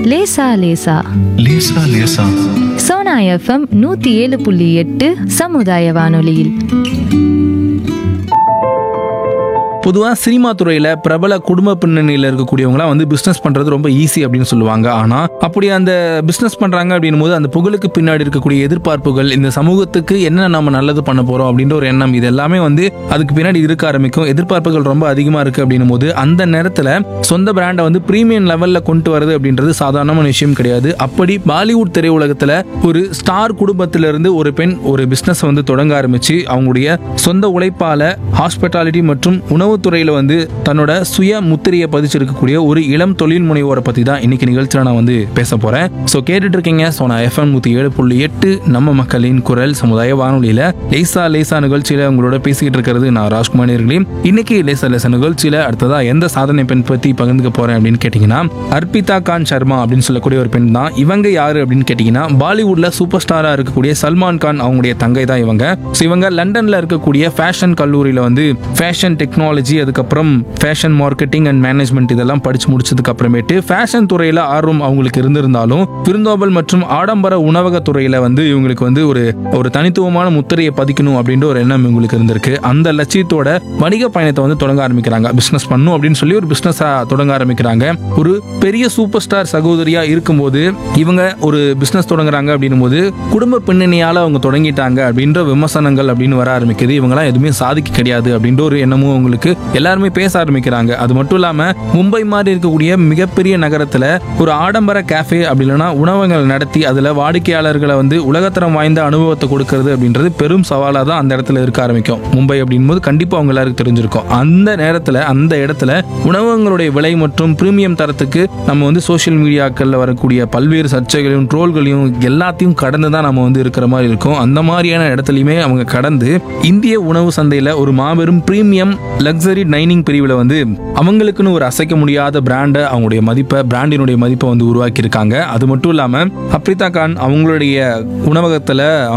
லேசா லேசா லேசா லேசா சோனா எஃப்எம் நூத்தி ஏழு புள்ளி எட்டு சமுதாய வானொலியில் பொதுவாக சினிமா துறையில் பிரபல குடும்ப பின்னணியில் இருக்கக்கூடியவங்களாம் வந்து பிஸ்னஸ் பண்ணுறது ரொம்ப ஈஸி அப்படின்னு சொல்லுவாங்க ஆனால் அப்படி அந்த பிஸ்னஸ் பண்ணுறாங்க அப்படின்னும் போது அந்த புகழுக்கு பின்னாடி இருக்கக்கூடிய எதிர்பார்ப்புகள் இந்த சமூகத்துக்கு என்ன நம்ம நல்லது பண்ண போகிறோம் அப்படின்ற ஒரு எண்ணம் இது எல்லாமே வந்து அதுக்கு பின்னாடி இருக்க ஆரம்பிக்கும் எதிர்பார்ப்புகள் ரொம்ப அதிகமாக இருக்குது அப்படின்னும் போது அந்த நேரத்தில் சொந்த பிராண்டை வந்து ப்ரீமியம் லெவலில் கொண்டு வரது அப்படின்றது சாதாரணமான விஷயம் கிடையாது அப்படி பாலிவுட் திரையுலகத்தில் ஒரு ஸ்டார் குடும்பத்திலிருந்து ஒரு பெண் ஒரு பிஸ்னஸ் வந்து தொடங்க ஆரம்பிச்சு அவங்களுடைய சொந்த உழைப்பால ஹாஸ்பிட்டாலிட்டி மற்றும் உணவுத்துறையில வந்து தன்னோட சுய முத்திரையை பதிச்சிருக்கக்கூடிய ஒரு இளம் தொழில் முனைவோரை பத்தி தான் இன்னைக்கு நிகழ்ச்சியில் நான் வந்து பேச போறேன் ஸோ கேட்டுட்டு இருக்கீங்க ஸோ நான் எஃப்எம் நூத்தி ஏழு புள்ளி எட்டு நம்ம மக்களின் குரல் சமுதாய வானொலியில லேசா லேசா நிகழ்ச்சியில உங்களோட பேசிக்கிட்டு இருக்கிறது நான் ராஜ்குமார் நேர்களே இன்னைக்கு லேசா லேசா நிகழ்ச்சியில அடுத்ததா எந்த சாதனை பெண் பத்தி பகிர்ந்துக்க போறேன் அப்படின்னு கேட்டீங்கன்னா அர்ப்பிதா கான் சர்மா அப்படின்னு சொல்லக்கூடிய ஒரு பெண் தான் இவங்க யாரு அப்படின்னு கேட்டீங்கன்னா பாலிவுட்ல சூப்பர் ஸ்டாரா இருக்கக்கூடிய சல்மான் கான் அவங்களுடைய தங்கை தான் இவங்க ஸோ இவங்க லண்டன்ல இருக்கக்கூடிய ஃபேஷன் கல்லூரியில வந்து ஃபேஷன் டெக்னாலஜி அதுக்கப்புறம் ஃபேஷன் மார்க்கெட்டிங் அண்ட் மேனேஜ்மெண்ட் இதெல்லாம் படிச்சு முடிச்சதுக்கு அப்புறமேட்டு ஃபேஷன் துறையில ஆர்வம் அவங்களுக்கு இருந்திருந்தாலும் விருந்தோம்பல் மற்றும் ஆடம்பர உணவக துறையில வந்து இவங்களுக்கு வந்து ஒரு ஒரு தனித்துவமான முத்திரையை பதிக்கணும் அப்படின்ற ஒரு எண்ணம் இவங்களுக்கு இருந்திருக்கு அந்த லட்சியத்தோட வணிக பயணத்தை வந்து தொடங்க ஆரம்பிக்கிறாங்க பிசினஸ் பண்ணும் அப்படின்னு சொல்லி ஒரு பிசினஸா தொடங்க ஆரம்பிக்கிறாங்க ஒரு பெரிய சூப்பர் ஸ்டார் சகோதரியா இருக்கும்போது இவங்க ஒரு பிசினஸ் தொடங்குறாங்க அப்படின்னும் போது குடும்ப பின்னணியால அவங்க தொடங்கிட்டாங்க அப்படின்ற விமர்சனங்கள் அப்படின்னு வர ஆரம்பிக்குது இவங்கெல்லாம் எதுவுமே சாதிக்க கிடையாது அப்படின்ற ஒரு எண்ணமும் அவங்களுக்கு எல்லாருமே பேச ஆரம்பிக்கிறாங்க அது மட்டும் இல்லாம மும்பை மாதிரி இருக்கக்கூடிய மிகப்பெரிய நகரத்துல ஒரு ஆடம்பர கேஃபே அப்படி இல்லைன்னா உணவகங்கள் நடத்தி அதுல வாடிக்கையாளர்களை வந்து உலகத்தரம் வாய்ந்த அனுபவத்தை கொடுக்கறது அப்படின்றது பெரும் சவாலா தான் அந்த இடத்துல இருக்க ஆரம்பிக்கும் மும்பை அப்படின்போது கண்டிப்பா அவங்க எல்லாருக்கும் தெரிஞ்சிருக்கும் அந்த நேரத்துல அந்த இடத்துல உணவகங்களுடைய விலை மற்றும் பிரீமியம் தரத்துக்கு நம்ம வந்து சோஷியல் மீடியாக்கள்ல வரக்கூடிய பல்வேறு சர்ச்சைகளையும் ட்ரோல்களையும் எல்லாத்தையும் கடந்து தான் நம்ம வந்து இருக்கிற மாதிரி இருக்கும் அந்த மாதிரியான இடத்துலையுமே அவங்க கடந்து இந்திய உணவு சந்தையில ஒரு மாபெரும் பிரீமியம் லக்ஸரி டைனிங் பிரிவில் வந்து அவங்களுக்குன்னு ஒரு அசைக்க முடியாத பிராண்டை அவங்களுடைய மதிப்பை பிராண்டினுடைய மதிப்பை வந்து உருவாக்கி இருக்காங்க அது மட்டும் இல்லாம அப்ரிதா கான் அவங்களுடைய உணவகத்துல